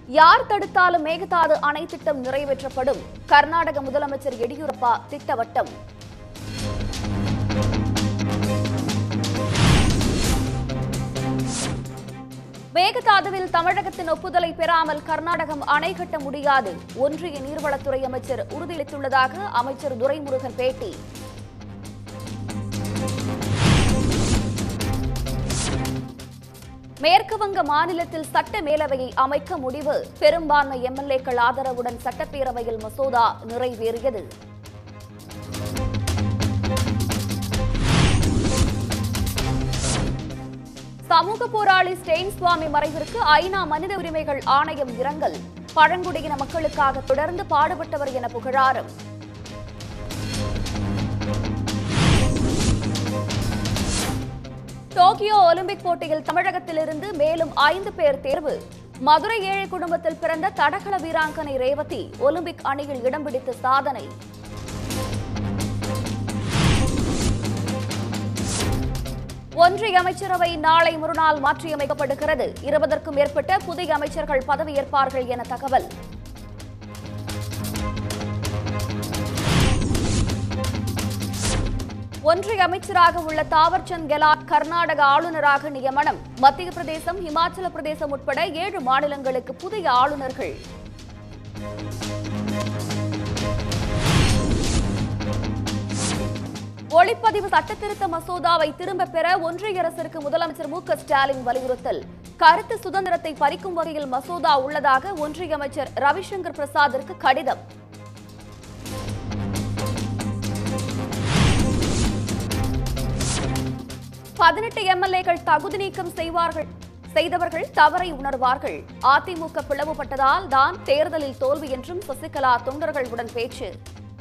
யார் தடுத்தாலும் மேகதாது அணை திட்டம் நிறைவேற்றப்படும் கர்நாடக முதலமைச்சர் எடியூரப்பா திட்டவட்டம் மேகதாதுவில் தமிழகத்தின் ஒப்புதலை பெறாமல் கர்நாடகம் அணை கட்ட முடியாது ஒன்றிய நீர்வளத்துறை அமைச்சர் உறுதியளித்துள்ளதாக அமைச்சர் துரைமுருகன் பேட்டி மேற்கு வங்க மாநிலத்தில் சட்ட மேலவையை அமைக்க முடிவு பெரும்பான்மை எம்எல்ஏக்கள் ஆதரவுடன் சட்டப்பேரவையில் மசோதா நிறைவேறியது சமூக போராளி ஸ்டெயின் சுவாமி மறைவிற்கு ஐநா மனித உரிமைகள் ஆணையம் இரங்கல் பழங்குடியின மக்களுக்காக தொடர்ந்து பாடுபட்டவர் என புகழாரம் டோக்கியோ ஒலிம்பிக் போட்டியில் தமிழகத்திலிருந்து மேலும் ஐந்து பேர் தேர்வு மதுரை ஏழை குடும்பத்தில் பிறந்த தடகள வீராங்கனை ரேவதி ஒலிம்பிக் அணியில் இடம் பிடித்த சாதனை ஒன்றிய அமைச்சரவை நாளை மறுநாள் மாற்றியமைக்கப்படுகிறது இருபதற்கும் மேற்பட்ட புதிய அமைச்சர்கள் பதவியேற்பார்கள் என தகவல் ஒன்றிய அமைச்சராக உள்ள தாவர்சந்த் கெலாட் கர்நாடக ஆளுநராக நியமனம் மத்திய பிரதேசம் இமாச்சல பிரதேசம் உட்பட ஏழு மாநிலங்களுக்கு புதிய ஆளுநர்கள் ஒளிப்பதிவு சட்டத்திருத்த மசோதாவை திரும்பப் பெற ஒன்றிய அரசிற்கு முதலமைச்சர் மு க ஸ்டாலின் வலியுறுத்தல் கருத்து சுதந்திரத்தை பறிக்கும் வகையில் மசோதா உள்ளதாக ஒன்றிய அமைச்சர் ரவிசங்கர் பிரசாத்திற்கு கடிதம் பதினெட்டு எம்எல்ஏக்கள் தகுதி நீக்கம் செய்வார்கள் செய்தவர்கள் தவறை உணர்வார்கள் அதிமுக பிளவுபட்டதால் தான் தேர்தலில் தோல்வி என்றும் சசிகலா தொண்டர்களுடன் பேச்சு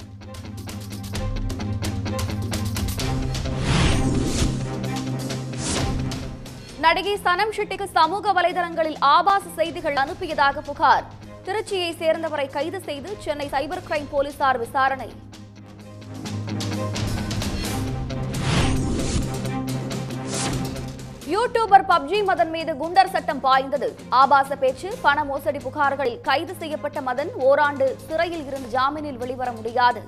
நடிகை சனம் ஷெட்டிக்கு சமூக வலைதளங்களில் ஆபாச செய்திகள் அனுப்பியதாக புகார் திருச்சியை சேர்ந்தவரை கைது செய்து சென்னை சைபர் கிரைம் போலீசார் விசாரணை யூடியூபர் பப்ஜி மதன் மீது குண்டர் சட்டம் பாய்ந்தது ஆபாச பேச்சு பண மோசடி புகார்களில் கைது செய்யப்பட்ட மதன் ஓராண்டு சிறையில் இருந்து ஜாமீனில் வெளிவர முடியாது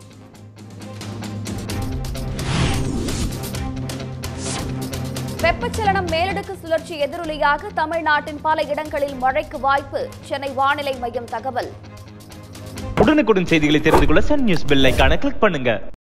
வெப்பச்சலனம் மேலடுக்கு சுழற்சி எதிரொலியாக தமிழ்நாட்டின் பல இடங்களில் மழைக்கு வாய்ப்பு சென்னை வானிலை மையம் தகவல் உடனுக்குடன் செய்திகளை தெரிந்து கொள்ள சன் நியூஸ் பெல் ஐகானை கிளிக் பண்ணுங்க